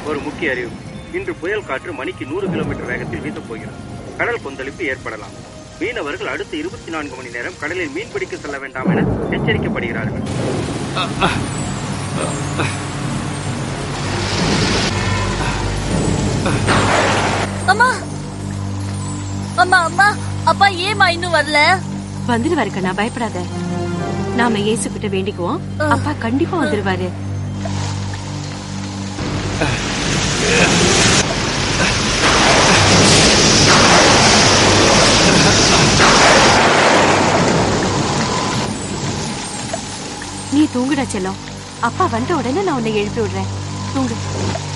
ஒரு முக்கிய அறிவு இன்று புயல் காற்று மணிக்கு நூறு கிலோமீட்டர் வேகத்தில் வீசப் போகிறது கடல் கொந்தளிப்பு ஏற்படலாம் மீனவர்கள் அடுத்த இருபத்தி நான்கு மணி நேரம் கடலில் மீன்பிடிக்க செல்ல வேண்டாம் என எச்சரிக்கப்படுகிறார்கள் அம்மா அம்மா அம்மா அப்பா ஏமா இன்னும் வரல வந்துருவாரு கண்ணா பயப்படாத நாம இயேசு கிட்ட வேண்டிக்குவோம் அப்பா கண்டிப்பா வந்துருவாரு நீ தூங்குடா செல்லம் அப்பா வந்த உடனே நான் உன்னை எழுப்பி விடுறேன் தூங்கு